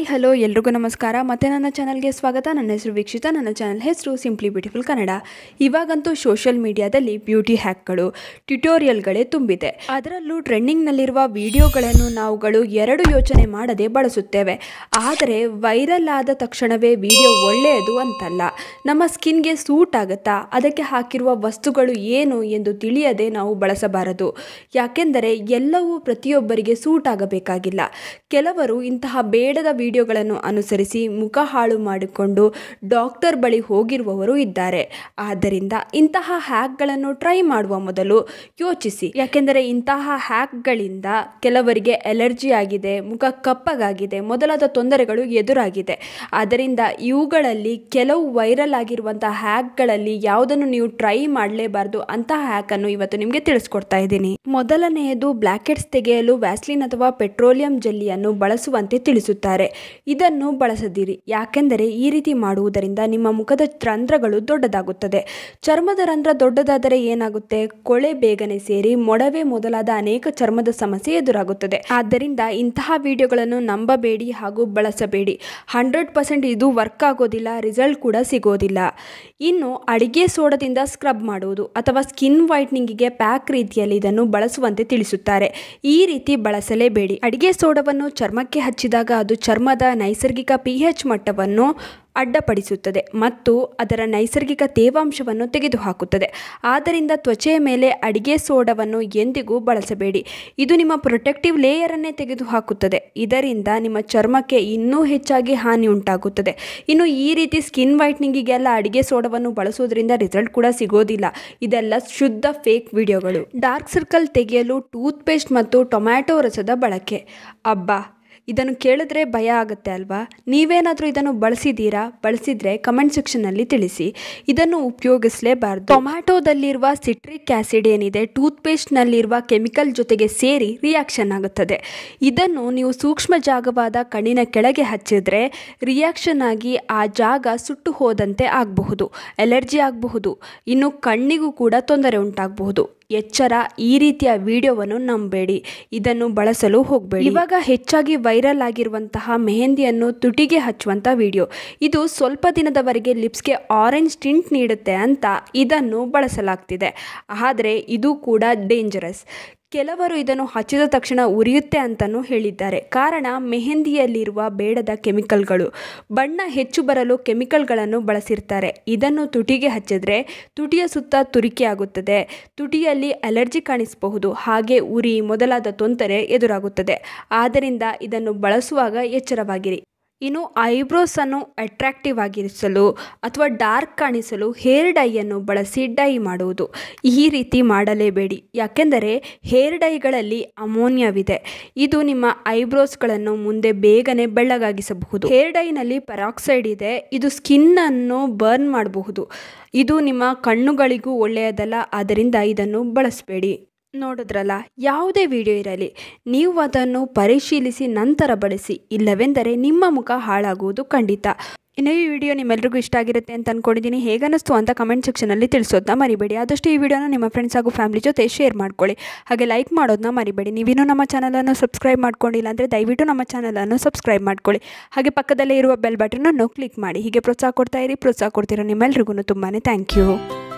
hello ಎಲ್ರಿಗೂ ನಮಸ್ಕಾರ ಮತ್ತೆ ನನ್ನ ಚಾನಲ್ಗೆ ಸ್ವಾಗತ ನನ್ನ ಹೆಸರು ವೀಕ್ಷಿತ ನನ್ನ ಚಾನಲ್ ಹೆಸರು ಸಿಂಪ್ಲಿ ಬ್ಯೂಟಿಫುಲ್ ಕನ್ನಡ ಇವಾಗಂತೂ ಸೋಷಿಯಲ್ ಮೀಡಿಯಾದಲ್ಲಿ ಬ್ಯೂಟಿ ಹ್ಯಾಕ್ಗಳು ಟ್ಯುಟೋರಿಯಲ್ಗಳೇ ತುಂಬಿದೆ ಅದರಲ್ಲೂ ಟ್ರೆಂಡಿಂಗ್ನಲ್ಲಿರುವ ವಿಡಿಯೋಗಳನ್ನು ನಾವುಗಳು ಎರಡು ಯೋಚನೆ ಮಾಡದೆ ಬಳಸುತ್ತೇವೆ ಆದರೆ ವೈರಲ್ ಆದ ತಕ್ಷಣವೇ ವಿಡಿಯೋ ಒಳ್ಳೆಯದು ಅಂತಲ್ಲ ನಮ್ಮ ಸ್ಕಿನ್ಗೆ ಸೂಟ್ ಆಗುತ್ತಾ ಅದಕ್ಕೆ ಹಾಕಿರುವ ವಸ್ತುಗಳು ಏನು ಎಂದು ತಿಳಿಯದೆ ನಾವು ಬಳಸಬಾರದು ಯಾಕೆಂದರೆ ಎಲ್ಲವೂ ಪ್ರತಿಯೊಬ್ಬರಿಗೆ ಸೂಟ್ ಆಗಬೇಕಾಗಿಲ್ಲ ಕೆಲವರು ಇಂತಹ ಬೇಡದ ವಿಡಿಯೋಗಳನ್ನು ಅನುಸರಿಸಿ ಮುಖ ಹಾಳು ಮಾಡಿಕೊಂಡು ಡಾಕ್ಟರ್ ಬಳಿ ಹೋಗಿರುವವರು ಇದ್ದಾರೆ ಆದ್ದರಿಂದ ಇಂತಹ ಹ್ಯಾಕ್ಗಳನ್ನು ಟ್ರೈ ಮಾಡುವ ಮೊದಲು ಯೋಚಿಸಿ ಯಾಕೆಂದರೆ ಇಂತಹ ಹ್ಯಾಕ್ಗಳಿಂದ ಕೆಲವರಿಗೆ ಎಲರ್ಜಿ ಆಗಿದೆ ಮುಖ ಕಪ್ಪಗಾಗಿದೆ ಮೊದಲಾದ ತೊಂದರೆಗಳು ಎದುರಾಗಿದೆ ಆದ್ದರಿಂದ ಇವುಗಳಲ್ಲಿ ಕೆಲವು ವೈರಲ್ ಆಗಿರುವಂತಹ ಹ್ಯಾಕ್ಗಳಲ್ಲಿ ಯಾವುದನ್ನು ನೀವು ಟ್ರೈ ಮಾಡಲೇಬಾರದು ಅಂತಹ ಹ್ಯಾಕನ್ನು ಇವತ್ತು ನಿಮಗೆ ತಿಳಿಸ್ಕೊಡ್ತಾ ಇದ್ದೀನಿ ಮೊದಲನೆಯದು ಬ್ಲ್ಯಾಕೆಟ್ಸ್ ತೆಗೆಯಲು ವ್ಯಾಸ್ಲಿನ್ ಅಥವಾ ಪೆಟ್ರೋಲಿಯಂ ಜೆಲ್ಲಿಯನ್ನು ಬಳಸುವಂತೆ ತಿಳಿಸುತ್ತಾರೆ ಇದನ್ನು ಬಳಸದಿರಿ ಯಾಕೆಂದರೆ ಈ ರೀತಿ ಮಾಡುವುದರಿಂದ ನಿಮ್ಮ ಮುಖದ ರಂಧ್ರಗಳು ದೊಡ್ಡದಾಗುತ್ತದೆ ಚರ್ಮದ ರಂಧ್ರ ದೊಡ್ಡದಾದರೆ ಏನಾಗುತ್ತೆ ಕೊಳೆ ಬೇಗನೆ ಸೇರಿ ಮೊಡವೆ ಮೊದಲಾದ ಅನೇಕ ಚರ್ಮದ ಸಮಸ್ಯೆ ಎದುರಾಗುತ್ತದೆ ಆದ್ದರಿಂದ ಇಂತಹ ವಿಡಿಯೋಗಳನ್ನು ನಂಬಬೇಡಿ ಹಾಗೂ ಬಳಸಬೇಡಿ ಹಂಡ್ರೆಡ್ ಪರ್ಸೆಂಟ್ ಇದು ವರ್ಕ್ ಆಗೋದಿಲ್ಲ ರಿಸಲ್ಟ್ ಕೂಡ ಸಿಗೋದಿಲ್ಲ ಇನ್ನು ಅಡಿಗೆ ಸೋಡದಿಂದ ಸ್ಕ್ರಬ್ ಮಾಡುವುದು ಅಥವಾ ಸ್ಕಿನ್ ವೈಟ್ನಿಂಗಿಗೆ ಪ್ಯಾಕ್ ರೀತಿಯಲ್ಲಿ ಇದನ್ನು ಬಳಸುವಂತೆ ತಿಳಿಸುತ್ತಾರೆ ಈ ರೀತಿ ಬಳಸಲೇಬೇಡಿ ಅಡಿಗೆ ಸೋಡವನ್ನು ಚರ್ಮಕ್ಕೆ ಹಚ್ಚಿದಾಗ ಅದು ಚರ್ಮದ ನೈಸರ್ಗಿಕ ಪಿ ಎಚ್ ಮಟ್ಟವನ್ನು ಅಡ್ಡಪಡಿಸುತ್ತದೆ ಮತ್ತು ಅದರ ನೈಸರ್ಗಿಕ ತೇವಾಂಶವನ್ನು ತೆಗೆದುಹಾಕುತ್ತದೆ ಆದ್ದರಿಂದ ತ್ವಚೆಯ ಮೇಲೆ ಅಡಿಗೆ ಸೋಡವನ್ನು ಎಂದಿಗೂ ಬಳಸಬೇಡಿ ಇದು ನಿಮ್ಮ ಪ್ರೊಟೆಕ್ಟಿವ್ ಲೇಯರನ್ನೇ ತೆಗೆದುಹಾಕುತ್ತದೆ ಇದರಿಂದ ನಿಮ್ಮ ಚರ್ಮಕ್ಕೆ ಇನ್ನೂ ಹೆಚ್ಚಾಗಿ ಹಾನಿ ಉಂಟಾಗುತ್ತದೆ ಇನ್ನು ಈ ರೀತಿ ಸ್ಕಿನ್ ವೈಟ್ನಿಂಗಿಗೆಲ್ಲ ಅಡಿಗೆ ಸೋಡವನ್ನು ಬಳಸುವುದರಿಂದ ರಿಸಲ್ಟ್ ಕೂಡ ಸಿಗೋದಿಲ್ಲ ಇದೆಲ್ಲ ಶುದ್ಧ ಫೇಕ್ ವಿಡಿಯೋಗಳು ಡಾರ್ಕ್ ಸರ್ಕಲ್ ತೆಗೆಯಲು ಟೂತ್ ಪೇಸ್ಟ್ ಮತ್ತು ಟೊಮ್ಯಾಟೊ ರಸದ ಬಳಕೆ ಅಬ್ಬಾ ಇದನ್ನು ಕೇಳಿದ್ರೆ ಭಯ ಆಗುತ್ತೆ ಅಲ್ವಾ ನೀವೇನಾದರೂ ಇದನ್ನು ಬಳಸಿದ್ದೀರಾ ಬಳಸಿದರೆ ಕಮೆಂಟ್ ಸೆಕ್ಷನ್ನಲ್ಲಿ ತಿಳಿಸಿ ಇದನ್ನು ಉಪಯೋಗಿಸಲೇಬಾರ್ದು ಟೊಮ್ಯಾಟೋದಲ್ಲಿರುವ ಸಿಟ್ರಿಕ್ ಆ್ಯಸಿಡ್ ಏನಿದೆ ಟೂತ್ ಪೇಸ್ಟ್ನಲ್ಲಿರುವ ಕೆಮಿಕಲ್ ಜೊತೆಗೆ ಸೇರಿ ರಿಯಾಕ್ಷನ್ ಆಗುತ್ತದೆ ಇದನ್ನು ನೀವು ಸೂಕ್ಷ್ಮ ಜಾಗವಾದ ಕಣ್ಣಿನ ಕೆಳಗೆ ಹಚ್ಚಿದ್ರೆ ರಿಯಾಕ್ಷನ್ ಆಗಿ ಆ ಜಾಗ ಸುಟ್ಟು ಹೋದಂತೆ ಆಗಬಹುದು ಎಲರ್ಜಿ ಆಗಬಹುದು ಇನ್ನು ಕಣ್ಣಿಗೂ ಕೂಡ ತೊಂದರೆ ಉಂಟಾಗಬಹುದು ಎಚ್ಚರ ಈ ರೀತಿಯ ವಿಡಿಯೋವನ್ನು ನಂಬೇಡಿ ಇದನ್ನು ಬಳಸಲು ಹೋಗಬೇಡಿ ಇವಾಗ ಹೆಚ್ಚಾಗಿ ವೈರಲ್ ಆಗಿರುವಂತಹ ಮೆಹಂದಿಯನ್ನು ತುಟಿಗೆ ಹಚ್ಚುವಂಥ ವಿಡಿಯೋ ಇದು ಸ್ವಲ್ಪ ದಿನದವರೆಗೆ ಲಿಪ್ಸ್ಗೆ ಆರೆಂಜ್ ಟಿಂಟ್ ನೀಡುತ್ತೆ ಅಂತ ಇದನ್ನು ಬಳಸಲಾಗ್ತಿದೆ ಆದರೆ ಇದು ಕೂಡ ಡೇಂಜರಸ್ ಕೆಲವರು ಇದನ್ನು ಹಚ್ಚಿದ ತಕ್ಷಣ ಉರಿಯುತ್ತೆ ಅಂತಲೂ ಹೇಳಿದ್ದಾರೆ ಕಾರಣ ಮೆಹಂದಿಯಲ್ಲಿರುವ ಬೇಡದ ಕೆಮಿಕಲ್ಗಳು ಬಣ್ಣ ಹೆಚ್ಚು ಬರಲು ಕೆಮಿಕಲ್ಗಳನ್ನು ಬಳಸಿರ್ತಾರೆ ಇದನ್ನು ತುಟಿಗೆ ಹಚ್ಚಿದ್ರೆ ತುಟಿಯ ಸುತ್ತ ತುರಿಕೆ ಆಗುತ್ತದೆ ತುಟಿಯಲ್ಲಿ ಅಲರ್ಜಿ ಕಾಣಿಸಬಹುದು ಹಾಗೆ ಉರಿ ಮೊದಲಾದ ತೊಂದರೆ ಎದುರಾಗುತ್ತದೆ ಆದ್ದರಿಂದ ಇದನ್ನು ಬಳಸುವಾಗ ಎಚ್ಚರವಾಗಿರಿ ಇನ್ನು ಐಬ್ರೋಸನ್ನು ಅಟ್ರಾಕ್ಟಿವ್ ಆಗಿರಿಸಲು ಅಥವಾ ಡಾರ್ಕ್ ಕಾಣಿಸಲು ಹೇರ್ ಡೈಯನ್ನು ಬಳಸಿ ಡೈ ಮಾಡುವುದು ಈ ರೀತಿ ಮಾಡಲೇಬೇಡಿ ಯಾಕೆಂದರೆ ಹೇರ್ ಡೈಗಳಲ್ಲಿ ಅಮೋನಿಯಾವಿದೆ ಇದು ನಿಮ್ಮ ಐಬ್ರೋಸ್ಗಳನ್ನು ಮುಂದೆ ಬೇಗನೆ ಬೆಳ್ಳಗಾಗಿಸಬಹುದು ಹೇರ್ ಡೈನಲ್ಲಿ ಪೆರಾಕ್ಸೈಡ್ ಇದೆ ಇದು ಸ್ಕಿನ್ನನ್ನು ಬರ್ನ್ ಮಾಡಬಹುದು ಇದು ನಿಮ್ಮ ಕಣ್ಣುಗಳಿಗೂ ಒಳ್ಳೆಯದಲ್ಲ ಆದ್ದರಿಂದ ಇದನ್ನು ಬಳಸಬೇಡಿ ನೋಡಿದ್ರಲ್ಲ ಯಾವುದೇ ವಿಡಿಯೋ ಇರಲಿ ನೀವು ಅದನ್ನು ಪರಿಶೀಲಿಸಿ ನಂತರ ಬಳಸಿ ಇಲ್ಲವೆಂದರೆ ನಿಮ್ಮ ಮುಖ ಹಾಳಾಗುವುದು ಖಂಡಿತ ಇನ್ನು ಈ ವಿಡಿಯೋ ನಿಮ್ಮೆಲ್ರಿಗೂ ಇಷ್ಟ ಆಗಿರುತ್ತೆ ಅಂತ ಅಂದ್ಕೊಂಡಿದ್ದೀನಿ ಹೇಗನ್ನಿಸ್ತು ಅಂತ ಕಮೆಂಟ್ ಸೆಕ್ಷನಲ್ಲಿ ತಿಳಿಸೋದನ್ನ ಮರಿಬೇಡಿ ಆದಷ್ಟು ಈ ವಿಡಿಯೋನ ನಿಮ್ಮ ಫ್ರೆಂಡ್ಸ್ ಹಾಗೂ ಫ್ಯಾಮಿಲಿ ಜೊತೆ ಶೇರ್ ಮಾಡ್ಕೊಳ್ಳಿ ಹಾಗೆ ಲೈಕ್ ಮಾಡೋದನ್ನ ಮರಿಬೇಡಿ ನೀವಿನ್ನೂ ನಮ್ಮ ಚಾನಲನ್ನು ಸಬ್ಸ್ಕ್ರೈಬ್ ಮಾಡ್ಕೊಂಡಿಲ್ಲ ಅಂದರೆ ದಯವಿಟ್ಟು ನಮ್ಮ ಚಾನಲನ್ನು ಸಬ್ಸ್ಕ್ರೈಬ್ ಮಾಡ್ಕೊಳ್ಳಿ ಹಾಗೆ ಪಕ್ಕದಲ್ಲೇ ಇರುವ ಬೆಲ್ ಬಟನನ್ನು ಕ್ಲಿಕ್ ಮಾಡಿ ಹೀಗೆ ಪ್ರೋತ್ಸಾಹ ಕೊಡ್ತಾ ಇರಿ ಪ್ರೋತ್ಸಾಹ ಕೊಡ್ತಿರೋ ನಿಮ್ಮೆಲ್ರಿಗೂ ತುಂಬಾ ಥ್ಯಾಂಕ್ ಯು